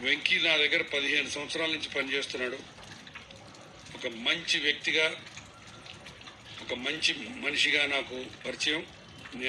వెంకీ నా దగ్గర పదిహేను సంవత్సరాల నుంచి పనిచేస్తున్నాడు ఒక మంచి వ్యక్తిగా ఒక మంచి మనిషిగా నాకు పరిచయం నేను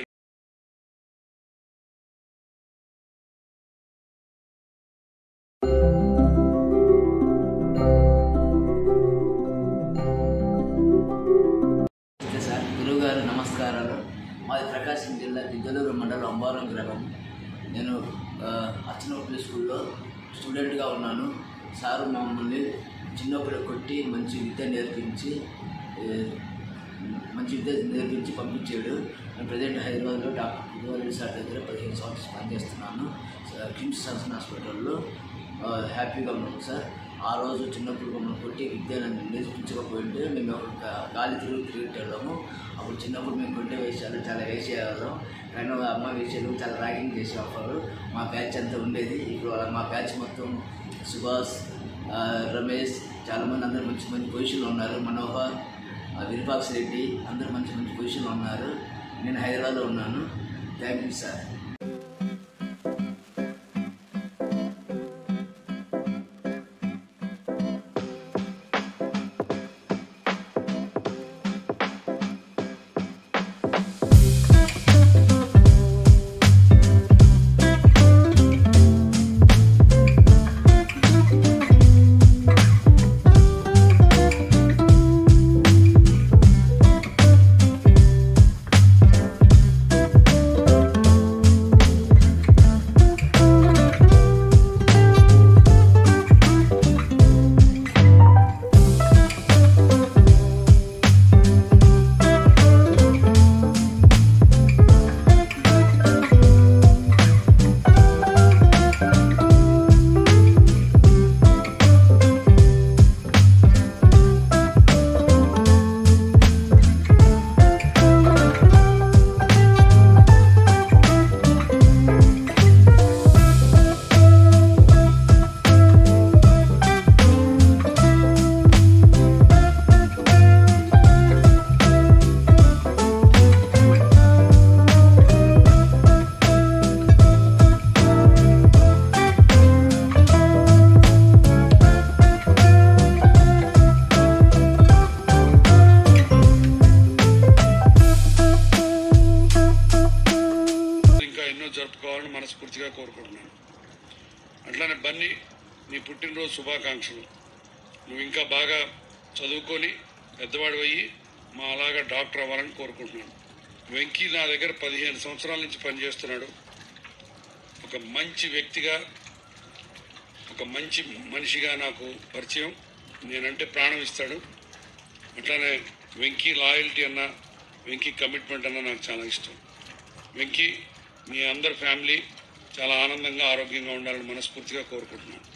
నమస్తే సార్ గురువు గారు నమస్కారాలు మాది ప్రకాశం జిల్లా గిద్దలూరు మండలం అంబారం గ్రామం నేను ఆ, అచ్చనపల్లి స్కూల్లో స్టూడెంట్గా ఉన్నాను సారు మమ్మల్ని చిన్నప్పుడు కొట్టి మంచి విద్య నేర్పించి ఏ, మంచి విద్య నేర్పించి పంపించాడు నేను ప్రజెంట్ హైదరాబాద్లో డాక్టర్ గురువారెడ్డి సార్ దగ్గర పదిహేను సంవత్సరాలు పనిచేస్తున్నాను స- కిమ్స్ సన్సన్ హాస్పిటల్లో ఆ, హ్యాపీగా ఉన్నాను సార్ ఆ రోజు చిన్నప్పుడు మమ్మల్ని కొట్టి విద్య నన్ను నేర్పించకపోయింటే మేము ఒక గా- గాలి తిరుగు క్రికెట్ వెళ్ళాము అప్పుడు చిన్నప్పుడు మేము కొట్టే వేసాలు చాలా వేసేవాళ్ళం కానీ మా అమ్మ వేసాలు చాలా ర్యాగింగ్ చేసేవారు మా బ్యాచ్ అంతా ఉండేది ఇప్పుడు వాళ్ళ మా బ్యాచ్ మొత్తం సుభాష్ ఆ, రమేష్ చాలామంది అందరూ మంచి మంచి పొజిషన్లో ఉన్నారు మనోహర్ ఆ, విరూపాక్ష రెడ్డి అందరూ మంచి మంచి పొజిషన్లో ఉన్నారు నేను హైదరాబాద్లో ఉన్నాను థ్యాంక్ యూ సార్ ఇంకా ఎన్నో జరుపుకోవాలని మనస్ఫూర్తిగా కోరుకుంటున్నాను అట్లానే బన్నీ నీ పుట్టినరోజు శుభాకాంక్షలు నువ్వు ఇంకా బాగా చదువుకొని పెద్దవాడు అయ్యి మా అలాగా డాక్టర్ అవ్వాలని కోరుకుంటున్నాను వెంకీ నా దగ్గర పదిహేను సంవత్సరాల నుంచి పనిచేస్తున్నాడు ఒక మంచి వ్యక్తిగా ఒక మంచి మనిషిగా నాకు పరిచయం నేనంటే ప్రాణం ఇస్తాడు అట్లానే వెంకీ లాయల్టీ అన్న వెంకీ కమిట్మెంట్ అన్న నాకు చాలా ఇష్టం వెంకీ మీ అందరి ఫ్యామిలీ చాలా ఆనందంగా ఆరోగ్యంగా ఉండాలని మనస్ఫూర్తిగా కోరుకుంటున్నాను